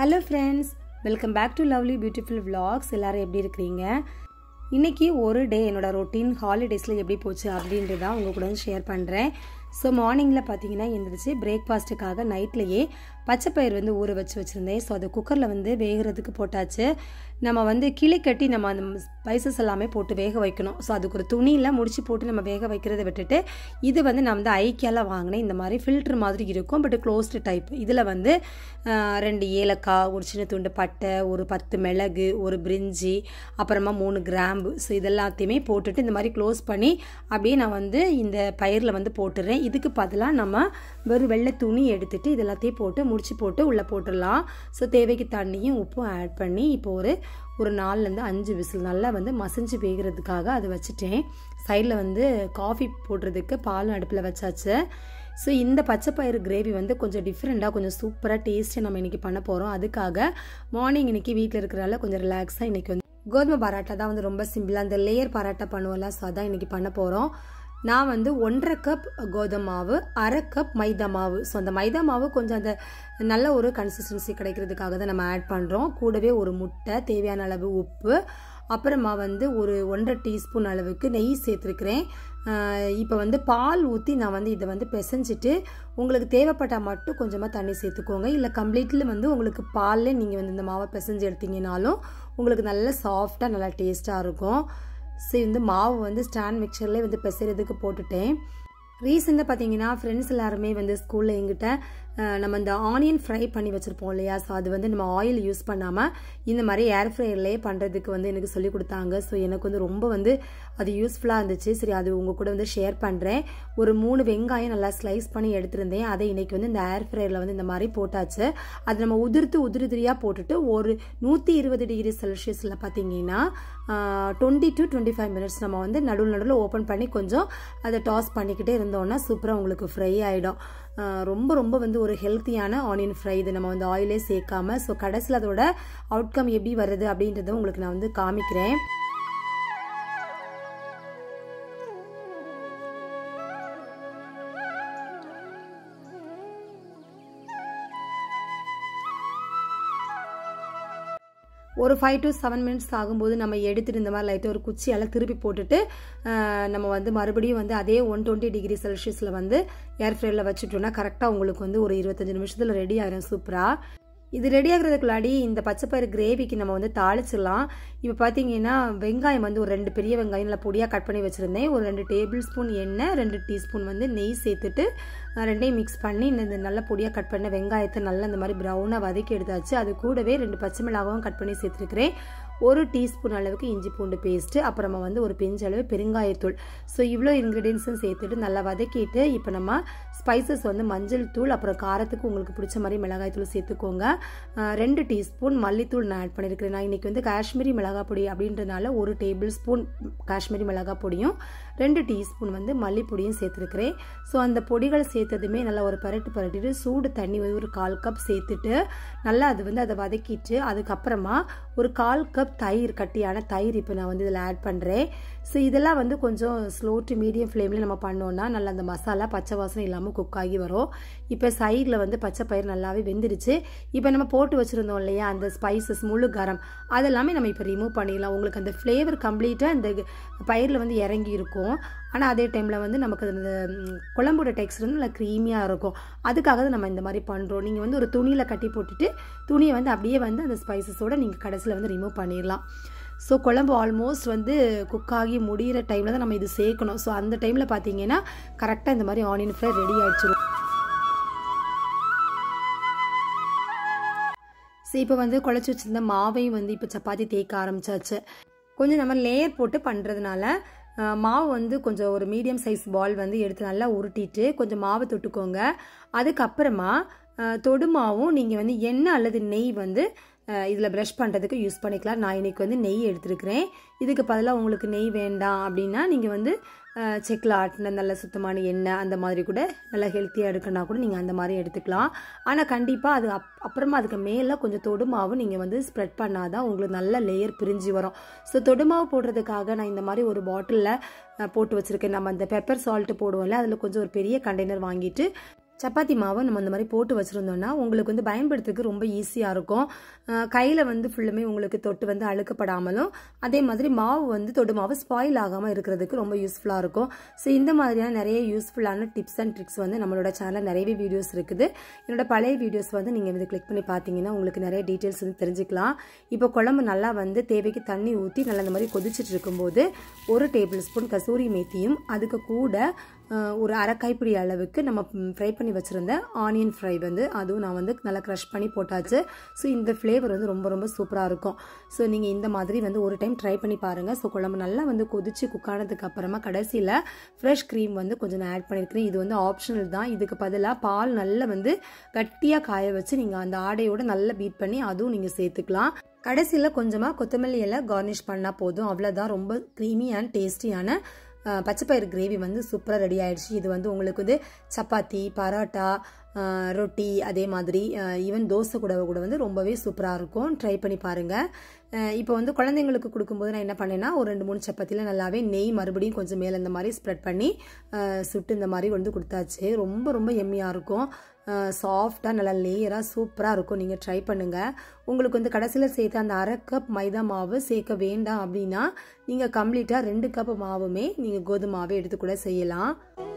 hello friends welcome back to lovely beautiful vlogs எல்லாரும் எப்படி இருக்கிறீங்க இன்றைக்கி ஒரு டே என்னோட ரொட்டீன் ஹாலிடேஸில் எப்படி போச்சு அப்படின்றத உங்கள் கூட ஷேர் பண்ணுறேன் ஸோ மார்னிங்கில் பார்த்தீங்கன்னா எழுந்திரிச்சு பிரேக்ஃபாஸ்ட்டுக்காக நைட்லேயே பச்சைப்பயிர் வந்து ஊற வச்சு வச்சுருந்தேன் ஸோ அது குக்கரில் வந்து வேகிறதுக்கு போட்டாச்சு நம்ம வந்து கிளி கட்டி நம்ம அந்த ஸ்பைசஸ் எல்லாமே போட்டு வேக வைக்கணும் ஸோ அதுக்கு ஒரு துணியில் முடிச்சு போட்டு நம்ம வேக வைக்கிறத விட்டுட்டு இது வந்து நான் வந்து ஐக்கியாவில் வாங்கினேன் இந்த மாதிரி ஃபில்டர் மாதிரி இருக்கும் பட் க்ளோஸ்டு டைப் இதில் வந்து ஆஹ், ரெண்டு ஏலக்காய் ஒரு சின்ன துண்டு பட்டை ஒரு பத்து மிளகு ஒரு பிரிஞ்சி அப்புறமா மூணு கிராம்பு ஸோ இதெல்லாத்தையுமே போட்டுட்டு இந்த மாதிரி க்ளோஸ் பண்ணி அப்படியே நான் வந்து இந்த பயிரில் வந்து போட்டுடுறேன் இதுக்கு பதிலாக நம்ம வெறும் வெள்ளை துணி எடுத்துட்டு இது எல்லாத்தையும் போட்டு முடிச்சு போட்டு உள்ளே போட்டுடலாம் ஸோ தேவைக்கு தண்ணியும் உப்பும் ஆட் பண்ணி இப்போ ஒரு ஒரு நாலுலேருந்து அஞ்சு விசில் நல்லா வந்து மசிஞ்சு வேகிறதுக்காக அது வச்சுட்டேன் சைடில் வந்து காஃபி போடுறதுக்கு பாலும் அடுப்பில் வச்சாச்சு ஸோ இந்த பச்சைப்பயிறு கிரேவி வந்து கொஞ்சம் டிஃப்ரெண்ட்டாக கொஞ்சம் சூப்பராக டேஸ்ட்டாக நம்ம இன்றைக்கி பண்ண போகிறோம் அதுக்காக மார்னிங் இன்றைக்கி வீட்டில் இருக்கிறனால கொஞ்சம் ரிலாக்ஸாக இன்றைக்கி வந்து கோதுமை பராட்டா தான் வந்து ரொம்ப சிம்பிளாக அந்த லேயர் பராட்டா பண்ணுவோம்ல ஸோ அதான் இன்றைக்கி பண்ண போகிறோம் நான் வந்து ஒன்றரை கப் கோதுமை மாவு அரை கப் மைதா மாவு ஸோ அந்த மைதா மாவு கொஞ்சம் அந்த நல்ல ஒரு கன்சிஸ்டன்சி கிடைக்கிறதுக்காக தான் நம்ம ஆட் பண்ணுறோம் கூடவே ஒரு முட்டை தேவையான அளவு உப்பு அப்புறமா வந்து ஒரு ஒன்றரை டீஸ்பூன் அளவுக்கு நெய் சேர்த்துருக்கிறேன் இப்போ வந்து பால் ஊற்றி நான் வந்து இதை வந்து பிசைஞ்சிட்டு உங்களுக்கு தேவைப்பட்டால் மட்டும் கொஞ்சமாக தண்ணி சேர்த்துக்கோங்க இல்லை கம்ப்ளீட்லி வந்து உங்களுக்கு பால்லே நீங்கள் வந்து இந்த மாவை பிசைஞ்சு எடுத்தீங்கனாலும் உங்களுக்கு நல்ல சாஃப்டாக நல்லா டேஸ்ட்டாக இருக்கும் ஸோ இந்த மாவு வந்து ஸ்டாண்ட் மிக்சர்லேயே வந்து பிசைறதுக்கு போட்டுட்டேன் ரீசெண்டாக பார்த்தீங்கன்னா ஃப்ரெண்ட்ஸ் எல்லாருமே வந்து ஸ்கூலில் எங்கிட்ட அஹ், நம்ம இந்த ஆனியன் ஃப்ரை பண்ணி வச்சுருப்போம் இல்லையா ஸோ அது வந்து நம்ம ஆயில் யூஸ் பண்ணாமல் இந்த மாதிரி ஏர் ஃப்ரையர்லேயே பண்ணுறதுக்கு வந்து எனக்கு சொல்லி கொடுத்தாங்க ஸோ எனக்கு வந்து ரொம்ப வந்து அது யூஸ்ஃபுல்லாக இருந்துச்சு சரி அது உங்கள் கூட வந்து ஷேர் பண்ணுறேன் ஒரு மூணு வெங்காயம் நல்லா ஸ்லைஸ் பண்ணி எடுத்திருந்தேன் அதை இன்னைக்கு வந்து இந்த ஏர் ஃப்ரையரில் வந்து இந்த மாதிரி போட்டாச்சு அது நம்ம உதிர்த்து உதிரிதிரியாக போட்டுட்டு ஒரு நூற்றி இருபது டிகிரி செல்சியஸில் பார்த்தீங்கன்னா twenty to twenty five minutes நம்ம வந்து நடுவில் நடுவில் ஓப்பன் பண்ணி கொஞ்சம் அதை டாஸ் பண்ணிக்கிட்டே இருந்தோம்னா சூப்பராக உங்களுக்கு ஃப்ரை ஆகிடும் ரொம்ப ரொம்ப வந்து ஒரு ஹெல்த்தியான ஆனியன் ஃப்ரை இது நம்ம வந்து ஆயிலே சேர்க்காம ஸோ கடைசியில் அதோட அவுட்கம் எப்படி வருது அப்படின்றத உங்களுக்கு நான் வந்து காமிக்கிறேன் ஒரு ஃபைவ் டு செவன் மினிட்ஸ் ஆகும்போது நம்ம எடுத்துட்டு இந்த மாதிரி லைட்டாக ஒரு குச்சியால் திருப்பி போட்டுட்டு ஆஹ், நம்ம வந்து மறுபடியும் வந்து அதே ஒன் டுவெண்ட்டி டிகிரி செல்சியஸில் வந்து ஏர் ஃப்ரையரில் வச்சுட்டோம்னா கரெக்டாக உங்களுக்கு வந்து ஒரு இருபத்தஞ்சு நிமிஷத்தில் ரெடி ஆயிரும் சூப்பராக இது ரெடி ஆகுறதுக்குள்ளாடி இந்த பச்சைப்பயிறு கிரேவிக்கு நம்ம வந்து தாளிச்சிடலாம் இப்போ பார்த்தீங்கன்னா வெங்காயம் வந்து ஒரு ரெண்டு பெரிய வெங்காயம் நல்லா பொடியாக கட் பண்ணி வச்சுருந்தேன் ஒரு ரெண்டு டேபிள் ஸ்பூன் எண்ணெய் ரெண்டு டீஸ்பூன் வந்து நெய் சேர்த்துட்டு அஹ், ரெண்டையும் மிக்ஸ் பண்ணி இந்த இந்த நல்ல பொடியாக கட் பண்ண வெங்காயத்தை நல்லா இந்த மாதிரி ப்ரௌனாக வதக்கி எடுத்தாச்சு அது கூடவே ரெண்டு பச்சை மிளகாவும் கட் பண்ணி சேர்த்துருக்கிறேன் ஒரு டீஸ்பூன் அளவுக்கு இஞ்சி பூண்டு பேஸ்ட்டு அப்புறமா வந்து ஒரு பிஞ்சு அளவு பெருங்காயத்தூள் ஸோ இவ்வளோ இன்க்ரீடியன்ஸும் சேர்த்துட்டு நல்லா வதக்கிட்டு இப்போ நம்ம ஸ்பைசஸ் வந்து மஞ்சள் தூள் அப்புறம் காரத்துக்கு உங்களுக்கு பிடிச்ச மாதிரி மிளகாய் தூள் சேர்த்துக்கோங்க அஹ் ரெண்டு டீஸ்பூன் மல்லித்தூள் நான் ஆட் பண்ணியிருக்கிறேன் நான் இன்றைக்கி வந்து காஷ்மீரி மிளகாய் பொடி அப்படின்றனால ஒரு டேபிள் ஸ்பூன் காஷ்மீரி மிளகாய் பொடியும் ரெண்டு டீஸ்பூன் வந்து மல்லிப்பொடியும் சேர்த்துருக்கிறேன் ஸோ அந்த பொடிகள் சேர்த்ததுமே நல்லா ஒரு பரட்டு பரட்டிட்டு சூடு தண்ணி வந்து ஒரு கால் கப் சேர்த்துட்டு நல்லா அது வந்து அதை வதக்கிட்டு அதுக்கப்புறமா ஒரு கால் கப் தயிர் கட்டியான தயிர் இப்போ நான் வந்து இதில் ஆட் பண்ணுறேன் ஸோ இதெல்லாம் வந்து கொஞ்சம் ஸ்லோ டு மீடியம் ஃப்ளேமில் நம்ம பண்ணோம்னா நல்லா அந்த மசாலா பச்சை வாசனை இல்லாமல் குக் ஆகி வரும் இப்போ சைடில் வந்து பச்சை பயிர் நல்லாவே வெந்துருச்சு இப்போ நம்ம போட்டு வச்சுருந்தோம் இல்லையா அந்த ஸ்பைசஸ் முழு கரம் அதெல்லாமே நம்ம இப்போ ரிமூவ் பண்ணிடலாம் உங்களுக்கு அந்த ஃப்ளேவர் கம்ப்ளீட்டாக அந்த பயிரில் வந்து இறங்கி இருக்கும் ஆனால் அதே டைமில் வந்து நமக்கு அந்த ம், குழம்போட டெக்ஸ்டர் வந்து நல்லா க்ரீமியாக இருக்கும் அதுக்காக தான் நம்ம இந்த மாதிரி பண்ணுறோம் நீங்கள் வந்து ஒரு துணியில் கட்டி போட்டுட்டு துணியை வந்து அப்படியே வந்து அந்த ஸ்பைசஸோட நீங்கள் கடைசியில் வந்து ரிமூவ் பண்ணிடலாம் ஸோ குழம்பு ஆல்மோஸ்ட் வந்து குக் ஆகி முடிகிற டைமில் தான் நம்ம இது சேர்க்கணும் ஸோ அந்த டைமில் பார்த்தீங்கன்னா கரெக்டாக இந்த மாதிரி ஆனியன் ஃப்ரை ரெடி ஆயிடுச்சிரும் ஸோ இப்போ வந்து குழச்சி வச்சிருந்த மாவையும் வந்து இப்போ சப்பாத்தி தேய்க்க ஆரம்பிச்சாச்சு கொஞ்சம் நம்ம லேயர் போட்டு பண்ணுறதுனால அஹ், மாவு வந்து கொஞ்சம் ஒரு மீடியம் சைஸ் பால் வந்து எடுத்து நல்லா உருட்டிட்டு கொஞ்சம் மாவு தொட்டுக்கோங்க அதுக்கப்புறமா அஹ், தொடு மாவும் நீங்கள் வந்து எண்ணெய் அல்லது நெய் வந்து இதில் ப்ரஷ் பண்ணுறதுக்கு யூஸ் பண்ணிக்கலாம் நான் இன்னைக்கு வந்து நெய் எடுத்துருக்கிறேன் இதுக்கு பதிலாக உங்களுக்கு நெய் வேண்டாம் அப்படின்னா நீங்கள் வந்து அஹ், செக்கில் ஆட்டின நல்ல சுத்தமான எண்ணெய் அந்த மாதிரி கூட நல்லா ஹெல்த்தியாக எடுக்கணும்னா கூட நீங்கள் அந்த மாதிரி எடுத்துக்கலாம் ஆனால் கண்டிப்பாக அது அப் அப்புறமா அதுக்கு மேலே கொஞ்சம் தொடுமாவு நீங்கள் வந்து ஸ்ப்ரெட் பண்ணாதான் உங்களுக்கு நல்ல லேயர் பிரிஞ்சு வரும் ஸோ தொடுமாவு போடுறதுக்காக நான் இந்த மாதிரி ஒரு பாட்டிலில் போட்டு வச்சுருக்கேன் நம்ம அந்த பெப்பர் சால்ட்டு போடுவோம்ல அதில் கொஞ்சம் ஒரு பெரிய கண்டெய்னர் வாங்கிட்டு சப்பாத்தி மாவை நம்ம இந்த மாதிரி போட்டு வச்சுருந்தோம்னா உங்களுக்கு வந்து பயன்படுத்துறதுக்கு ரொம்ப ஈஸியாக இருக்கும் கையில் வந்து ஃபுல்லுமே உங்களுக்கு தொட்டு வந்து அழுக்கப்படாமலும் அதே மாதிரி மாவு வந்து தொடு மாவு ஸ்பாயில் ஆகாமல் இருக்கிறதுக்கு ரொம்ப யூஸ்ஃபுல்லாக இருக்கும் ஸோ இந்த மாதிரியான நிறைய யூஸ்ஃபுல்லான டிப்ஸ் அண்ட் ட்ரிக்ஸ் வந்து நம்மளோட சேனலில் நிறையவே வீடியோஸ் இருக்குது என்னோட பழைய வீடியோஸ் வந்து நீங்கள் வந்து கிளிக் பண்ணி பார்த்தீங்கன்னா உங்களுக்கு நிறைய டீட்டெயில்ஸ் வந்து தெரிஞ்சுக்கலாம் இப்போ குழம்பு நல்லா வந்து தேவைக்கு தண்ணி ஊற்றி நல்லா இந்த மாதிரி கொதிச்சுட்டு இருக்கும்போது ஒரு டேபிள் ஸ்பூன் கசூரி மேத்தியும் அதுக்கு கூட ஒரு அரை கைப்பிடி அளவுக்கு நம்ம ஃப்ரை பண்ணி வச்சுருந்த ஆனியன் ஃப்ரை வந்து அதுவும் நான் வந்து நல்லா க்ரஷ் பண்ணி போட்டாச்சு ஸோ இந்த ஃப்ளேவர் வந்து ரொம்ப ரொம்ப சூப்பராக இருக்கும் ஸோ நீங்கள் இந்த மாதிரி வந்து ஒரு டைம் ட்ரை பண்ணி பாருங்கள் ஸோ குழம்பு நல்லா வந்து கொதிச்சு குக் ஆனதுக்கு அப்புறமா கடைசியில் ஃப்ரெஷ் க்ரீம் வந்து கொஞ்சம் நான் ஆட் பண்ணியிருக்கிறேன் இது வந்து ஆப்ஷனல் தான் இதுக்கு பதிலாக பால் நல்லா வந்து கட்டியாக காய வச்சு நீங்கள் அந்த ஆடையோட நல்லா பீட் பண்ணி அதுவும் நீங்கள் சேர்த்துக்கலாம் கடைசியில் கொஞ்சமாக கொத்தமல்லி எல்லாம் கார்னிஷ் பண்ணால் போதும் அவ்வளோதான் ரொம்ப க்ரீமி அண்ட் டேஸ்டியான பச்சைப்பயிறு கிரேவி வந்து சூப்பராக ரெடி ஆயிடுச்சு இது வந்து உங்களுக்கு வந்து சப்பாத்தி பரோட்டா ரொட்டி அதே மாதிரி ஈவன் தோசை கூட கூட வந்து ரொம்பவே சூப்பராக இருக்கும் ட்ரை பண்ணி பாருங்கள் இப்போ வந்து குழந்தைங்களுக்கு கொடுக்கும்போது நான் என்ன பண்ணேன்னா ஒரு ரெண்டு மூணு சப்பாத்தியில் நல்லாவே நெய் மறுபடியும் கொஞ்சம் மேலே இந்த மாதிரி ஸ்ப்ரெட் பண்ணி சுட்டு இந்த மாதிரி வந்து கொடுத்தாச்சு ரொம்ப ரொம்ப எம்மியாக இருக்கும் சாஃப்டாக நல்லா லேயராக சூப்பராக இருக்கும் நீங்கள் ட்ரை பண்ணுங்கள் உங்களுக்கு வந்து கடைசியில் சேர்த்து அந்த அரை கப் மைதா மாவு சேர்க்க வேண்டாம் அப்படின்னா நீங்கள் கம்ப்ளீட்டாக ரெண்டு கப் மாவுமே நீங்கள் கோதுமை மாவே எடுத்து கூட செய்யலாம்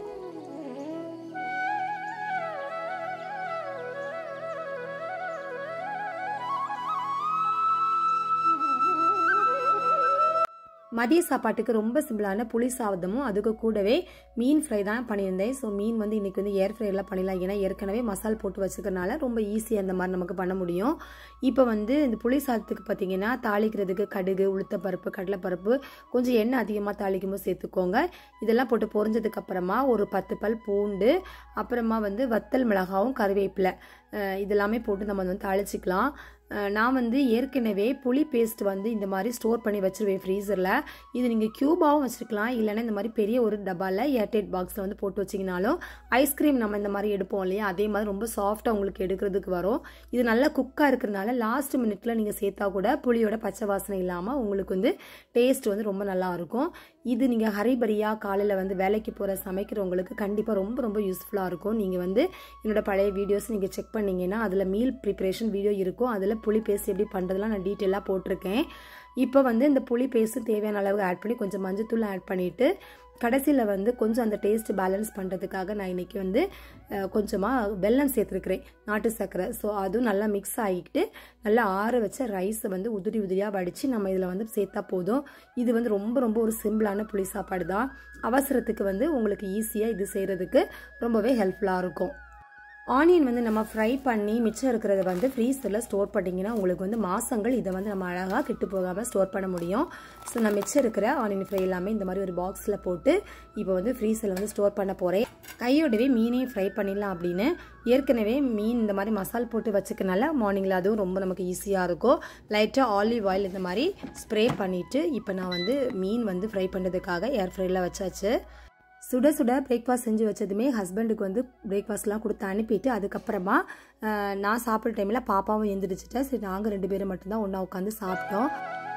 மதிய சாப்பாட்டுக்கு ரொம்ப சிம்பிளான புளி சாதமும் அதுக்கு கூடவே மீன் ஃப்ரை தான் பண்ணியிருந்தேன் ஸோ மீன் வந்து இன்றைக்கி வந்து ஏர் ஃப்ரைலாம் பண்ணிடலாம் ஏன்னா ஏற்கனவே மசால் போட்டு வச்சுக்கிறனால ரொம்ப ஈஸியாக இந்த மாதிரி நமக்கு பண்ண முடியும் இப்போ வந்து இந்த புளி சாதத்துக்கு பார்த்தீங்கன்னா தாளிக்கிறதுக்கு கடுகு உளுத்தப்பருப்பு கடலைப்பருப்பு கொஞ்சம் எண்ணெய் அதிகமாக தாளிக்கும் போது சேர்த்துக்கோங்க இதெல்லாம் போட்டு பொரிஞ்சதுக்கு அப்புறமா ஒரு பத்து பல் பூண்டு அப்புறமா வந்து வத்தல் மிளகாவும் கருவேப்பிலை இதெல்லாமே போட்டு நம்ம வந்து தாளிச்சிக்கலாம் நான் வந்து ஏற்கனவே புளி பேஸ்ட் வந்து இந்த மாதிரி ஸ்டோர் பண்ணி வச்சுருவேன் ஃப்ரீசரில் இது நீங்கள் க்யூபாகவும் வச்சுருக்கலாம் இல்லைன்னா இந்த மாதிரி பெரிய ஒரு டப்பாவில் ஏர்டைட் பாக்ஸில் வந்து போட்டு வச்சிங்கனாலும் ஐஸ்கிரீம் நம்ம இந்த மாதிரி எடுப்போம் இல்லையா அதே மாதிரி ரொம்ப சாஃப்டாக உங்களுக்கு எடுக்கிறதுக்கு வரும் இது நல்லா குக்காக இருக்கிறனால லாஸ்ட் மினிட்ல நீங்கள் சேர்த்தா கூட புளியோட பச்சை வாசனை இல்லாமல் உங்களுக்கு வந்து டேஸ்ட் வந்து ரொம்ப நல்லா இருக்கும் இது நீங்கள் ஹரிபரியாக காலையில் வந்து வேலைக்கு போகிற சமைக்கிறவங்களுக்கு கண்டிப்பாக ரொம்ப ரொம்ப யூஸ்ஃபுல்லாக இருக்கும் நீங்கள் வந்து என்னோட பழைய வீடியோஸ் நீங்கள் செக் பண்ணிங்கன்னா அதில் மீல் ப்ரிப்பரேஷன் வீடியோ இருக்கும் அதில் புளி பேஸ்ட் எப்படி பண்ணுறதுலாம் நான் டீட்டெயிலாக போட்டிருக்கேன் இப்போ வந்து இந்த புளி பேஸ்ட்டு தேவையான அளவுக்கு ஆட் பண்ணி கொஞ்சம் மஞ்சத்தூள் ஆட் பண்ணிவிட்டு கடைசியில் வந்து கொஞ்சம் அந்த டேஸ்ட் பேலன்ஸ் பண்ணுறதுக்காக நான் இன்றைக்கி வந்து கொஞ்சமாக வெல்லம் சேர்த்துருக்குறேன் நாட்டு சர்க்கரை ஸோ அதுவும் நல்லா மிக்ஸ் ஆகிக்கிட்டு நல்லா ஆற வச்ச ரைஸை வந்து உதிரி உதிரியாக வடித்து நம்ம இதில் வந்து சேர்த்தா போதும் இது வந்து ரொம்ப ரொம்ப ஒரு சிம்பிளான புளி சாப்பாடு தான் அவசரத்துக்கு வந்து உங்களுக்கு ஈஸியாக இது செய்கிறதுக்கு ரொம்பவே ஹெல்ப்ஃபுல்லாக இருக்கும் ஆனியன் வந்து நம்ம ஃப்ரை பண்ணி மிச்சம் இருக்கிறத வந்து ஃப்ரீசரில் ஸ்டோர் பண்ணிங்கன்னா உங்களுக்கு வந்து மாதங்கள் இதை வந்து நம்ம அழகாக கெட்டு போகாமல் ஸ்டோர் பண்ண முடியும் ஸோ நான் மிச்சம் இருக்கிற ஆனியன் ஃப்ரை எல்லாமே இந்த மாதிரி ஒரு பாக்ஸில் போட்டு இப்போ வந்து ஃப்ரீசரில் வந்து ஸ்டோர் பண்ண போகிறேன் கையோடவே மீனையும் ஃப்ரை பண்ணிடலாம் அப்படின்னு ஏற்கனவே மீன் இந்த மாதிரி மசால் போட்டு வச்சுக்கனால மார்னிங்கில் அதுவும் ரொம்ப நமக்கு ஈஸியாக இருக்கும் லைட்டாக ஆலிவ் ஆயில் இந்த மாதிரி ஸ்ப்ரே பண்ணிவிட்டு இப்போ நான் வந்து மீன் வந்து ஃப்ரை பண்ணுறதுக்காக ஏர் ஃப்ரையில் வச்சாச்சு சுட சுட பிரேக்ஃபாஸ்ட் செஞ்சு வச்சதுமே ஹஸ்பண்டுக்கு வந்து பிரேக்ஃபாஸ்ட்லாம் கொடுத்து அனுப்பிட்டு அதுக்கப்புறமா நான் சாப்பிட்ற டைமில் பாப்பாவும் எழுந்திரிச்சிட்டேன் சரி நாங்கள் ரெண்டு பேரும் மட்டும்தான் ஒன்றா உட்காந்து சாப்பிட்டோம்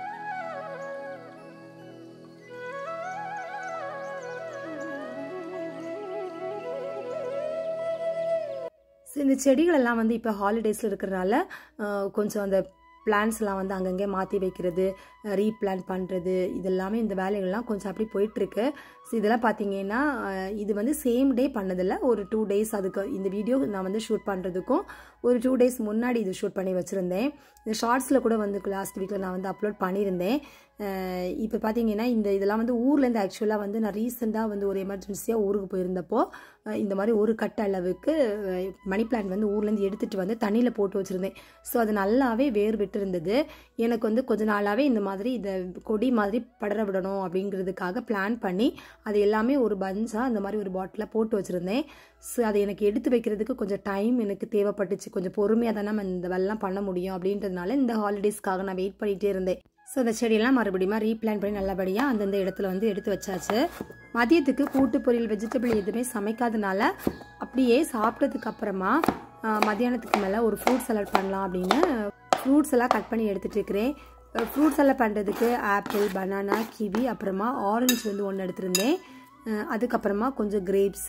ஸோ இந்த செடிகளெல்லாம் வந்து இப்போ ஹாலிடேஸில் இருக்கிறனால கொஞ்சம் அந்த பிளான்ஸ்லாம் வந்து அங்கங்கே மாற்றி வைக்கிறது ரீப்ளான் பண்ணுறது இதெல்லாமே இந்த வேலைகள்லாம் கொஞ்சம் அப்படி போயிட்டுருக்கு ஸோ இதெல்லாம் பார்த்தீங்கன்னா இது வந்து சேம் டே பண்ணதில்ல ஒரு டூ டேஸ் அதுக்கு இந்த வீடியோ நான் வந்து ஷூட் பண்ணுறதுக்கும் ஒரு டூ டேஸ் முன்னாடி இது ஷூட் பண்ணி வச்சுருந்தேன் இந்த ஷார்ட்ஸில் கூட வந்து லாஸ்ட் வீக்கில் நான் வந்து அப்லோட் பண்ணியிருந்தேன் இப்போ பார்த்தீங்கன்னா இந்த இதெல்லாம் வந்து ஊர்லேருந்து ஆக்சுவலாக வந்து நான் ரீசெண்டாக வந்து ஒரு எமர்ஜென்சியாக ஊருக்கு போயிருந்தப்போ இந்த மாதிரி ஒரு கட்ட அளவுக்கு மணி பிளான்ட் வந்து ஊர்லேருந்து எடுத்துகிட்டு வந்து தண்ணியில் போட்டு வச்சுருந்தேன் ஸோ அது நல்லாவே வேர் விட்டு இருந்தது எனக்கு வந்து கொஞ்ச நாளாகவே இந்த மாதிரி இதை கொடி மாதிரி படர விடணும் அப்படிங்கிறதுக்காக பிளான் பண்ணி அது எல்லாமே ஒரு பஞ்சாக இந்த மாதிரி ஒரு பாட்டிலில் போட்டு வச்சுருந்தேன் ஸோ அதை எனக்கு எடுத்து வைக்கிறதுக்கு கொஞ்சம் டைம் எனக்கு தேவைப்பட்டுச்சு கொஞ்சம் பொறுமையாக தான் நம்ம இந்த வெள்ளம் பண்ண முடியும் அப்படின்றதுனால இந்த ஹாலிடேஸ்க்காக நான் வெயிட் பண்ணிகிட்டே இருந்தேன் ஸோ அந்த செடியெல்லாம் மறுபடியும் ரீப்ளான் பண்ணி நல்லபடியாக அந்தந்த இடத்துல வந்து எடுத்து வச்சாச்சு மதியத்துக்கு கூட்டு பொரியல் வெஜிடபிள் எதுவுமே சமைக்காதனால அப்படியே சாப்பிட்டதுக்கு அப்புறமா மத்தியானத்துக்கு மேலே ஒரு ஃப்ரூட் சலாட் பண்ணலாம் அப்படின்னு ஃப்ரூட்ஸ் எல்லாம் கட் பண்ணி எடுத்துகிட்டு இருக்கிறேன் ஃப்ரூட்ஸ் எல்லாம் பண்ணுறதுக்கு ஆப்பிள் பனானா கிவி அப்புறமா ஆரஞ்சு வந்து ஒன்று எடுத்திருந்தேன் அதுக்கப்புறமா கொஞ்சம் கிரேப்ஸு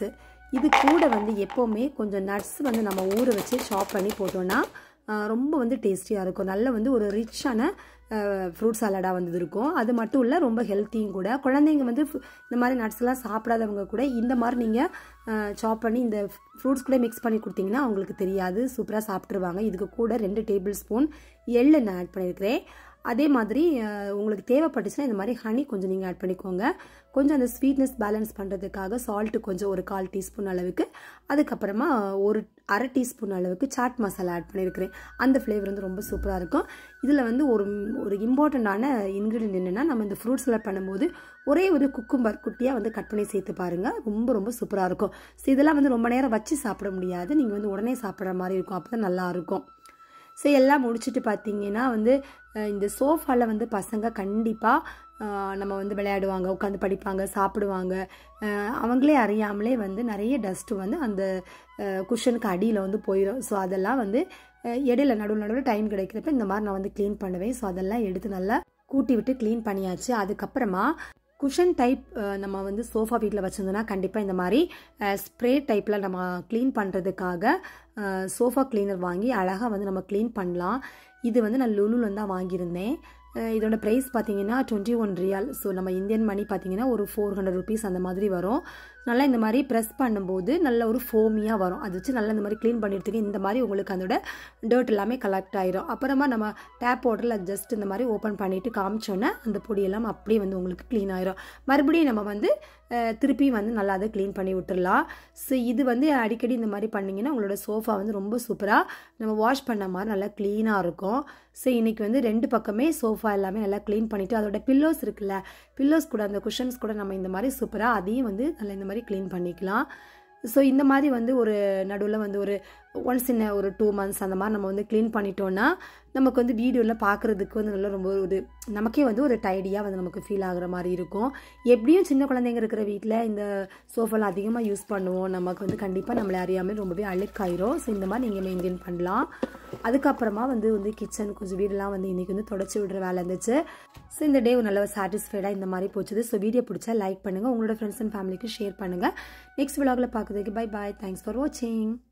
இது கூட வந்து எப்போவுமே கொஞ்சம் நட்ஸ் வந்து நம்ம ஊற வச்சு சாப் பண்ணி போட்டோன்னா ரொம்ப வந்து டேஸ்டியாக இருக்கும் நல்ல வந்து ஒரு ரிச்சான ஃப்ரூட் சாலடாக வந்து இருக்கும் அது மட்டும் இல்லை ரொம்ப ஹெல்த்தியும் கூட குழந்தைங்க வந்து இந்த மாதிரி நட்ஸ்லாம் சாப்பிடாதவங்க கூட இந்த மாதிரி நீங்கள் சாப் பண்ணி இந்த ஃப்ரூட்ஸ் கூட மிக்ஸ் பண்ணி கொடுத்தீங்கன்னா அவங்களுக்கு தெரியாது சூப்பராக சாப்பிட்ருவாங்க இதுக்கு கூட ரெண்டு டேபிள் ஸ்பூன் எள்ளு நான் ஆட் பண்ணியிருக்கிறேன் அதே மாதிரி உங்களுக்கு தேவைப்பட்டுச்சுன்னா இந்த மாதிரி ஹனி கொஞ்சம் நீங்கள் ஆட் பண்ணிக்கோங்க கொஞ்சம் அந்த ஸ்வீட்னஸ் பேலன்ஸ் பண்ணுறதுக்காக சால்ட்டு கொஞ்சம் ஒரு கால் டீஸ்பூன் அளவுக்கு அதுக்கப்புறமா ஒரு அரை டீஸ்பூன் அளவுக்கு சாட் மசாலா ஆட் பண்ணியிருக்கிறேன் அந்த ஃப்ளேவர் வந்து ரொம்ப சூப்பராக இருக்கும் இதில் வந்து ஒரு ஒரு இம்பார்ட்டண்ட்டான இன்க்ரீடியன்ட் என்னென்னா நம்ம இந்த ஃப்ரூட்ஸ் எல்லாம் பண்ணும்போது ஒரே ஒரு குக்கும்பர் குட்டியாக வந்து கட் பண்ணி சேர்த்து பாருங்கள் ரொம்ப ரொம்ப சூப்பராக இருக்கும் ஸோ இதெல்லாம் வந்து ரொம்ப நேரம் வச்சு சாப்பிட முடியாது நீங்கள் வந்து உடனே சாப்பிட்ற மாதிரி இருக்கும் அப்போ தான் நல்லாயிருக்கும் ஸோ எல்லாம் முடிச்சுட்டு பார்த்தீங்கன்னா வந்து இந்த சோஃபாவில் வந்து பசங்க கண்டிப்பாக நம்ம வந்து விளையாடுவாங்க உட்காந்து படிப்பாங்க சாப்பிடுவாங்க அவங்களே அறியாமலே வந்து நிறைய டஸ்ட்டு வந்து அந்த குஷனுக்கு அடியில் வந்து போயிடும் ஸோ அதெல்லாம் வந்து இடையில நடுவில் நடுவில் டைம் கிடைக்கிறப்ப இந்த மாதிரி நான் வந்து க்ளீன் பண்ணுவேன் ஸோ அதெல்லாம் எடுத்து நல்லா கூட்டி விட்டு க்ளீன் பண்ணியாச்சு அதுக்கப்புறமா குஷன் டைப் நம்ம வந்து சோஃபா வீட்டில் வச்சுருந்தோன்னா கண்டிப்பாக இந்த மாதிரி ஸ்ப்ரே டைப்பில் நம்ம க்ளீன் பண்ணுறதுக்காக சோஃபா க்ளீனர் வாங்கி அழகாக வந்து நம்ம க்ளீன் பண்ணலாம் இது வந்து நான் லுலுவில் தான் வாங்கியிருந்தேன் இதோட ப்ரைஸ் பார்த்தீங்கன்னா டுவெண்ட்டி ஒன் ரியால் ஸோ நம்ம இந்தியன் மணி பார்த்தீங்கன்னா ஒரு ஃபோர் ஹண்ட்ரட் ருபீஸ் அந்த மாதிரி வரும் நல்லா இந்த மாதிரி ப்ரெஸ் பண்ணும்போது நல்ல ஒரு ஃபோமியாக வரும் அது வச்சு நல்லா இந்த மாதிரி க்ளீன் பண்ணிடுறதுக்கு இந்த மாதிரி உங்களுக்கு அதோட டர்ட் எல்லாமே கலெக்ட் ஆயிரும் அப்புறமா நம்ம டேப் வாட்டரில் ஜஸ்ட் இந்த மாதிரி ஓப்பன் பண்ணிவிட்டு காமிச்சோன்னே அந்த பொடியெல்லாம் அப்படியே வந்து உங்களுக்கு க்ளீன் ஆயிரும் மறுபடியும் நம்ம வந்து திருப்பி வந்து நல்லா அதை க்ளீன் பண்ணி விட்டுடலாம் ஸோ இது வந்து அடிக்கடி இந்த மாதிரி பண்ணிங்கன்னா உங்களோட சோஃபா வந்து ரொம்ப சூப்பராக நம்ம வாஷ் பண்ண மாதிரி நல்லா க்ளீனாக இருக்கும் ஸோ இன்றைக்கி வந்து ரெண்டு பக்கமே சோஃபா எல்லாமே நல்லா க்ளீன் பண்ணிவிட்டு அதோட பில்லோஸ் இருக்குல்ல பில்லோஸ் கூட அந்த குஷன்ஸ் கூட நம்ம இந்த மாதிரி சூப்பராக அதையும் வந்து நல்லா இந்த மாதிரி க்ளீன் பண்ணிக்கலாம் ஸோ இந்த மாதிரி வந்து ஒரு நடுவில் வந்து ஒரு ஒன்ஸ் இன் ஒரு டூ மந்த்ஸ் அந்த மாதிரி நம்ம வந்து க்ளீன் பண்ணிட்டோன்னா நமக்கு வந்து வீடியோவில் பார்க்குறதுக்கு வந்து நல்லா ரொம்ப ஒரு நமக்கே வந்து ஒரு டைடியாக வந்து நமக்கு ஃபீல் ஆகுற மாதிரி இருக்கும் எப்படியும் சின்ன குழந்தைங்க இருக்கிற வீட்டில் இந்த சோஃபாலாம் அதிகமாக யூஸ் பண்ணுவோம் நமக்கு வந்து கண்டிப்பாக நம்மளை அறியாமல் ரொம்பவே அழுக்காயிரும் ஸோ இந்த மாதிரி நீங்கள் மெயின்டைன் பண்ணலாம் அதுக்கப்புறமா வந்து வந்து கிச்சன் கொஞ்சம் வீடெல்லாம் வந்து இன்றைக்கி வந்து தொடச்சி விடுற வேலை இருந்துச்சு ஸோ இந்த டே ஒரு நல்ல சாட்டிஸ்ஃபைடாக இந்த மாதிரி போச்சுது ஸோ வீடியோ பிடிச்சா லைக் பண்ணுங்கள் உங்களோட ஃப்ரெண்ட்ஸ் அண்ட் ஃபேமிலிக்கு ஷேர் பண்ணுங்கள் நெக்ஸ்ட் விலாகில் பார்க்குறதுக்கு பை பாய் தேங்க்ஸ் ஃபார் வாட்சிங்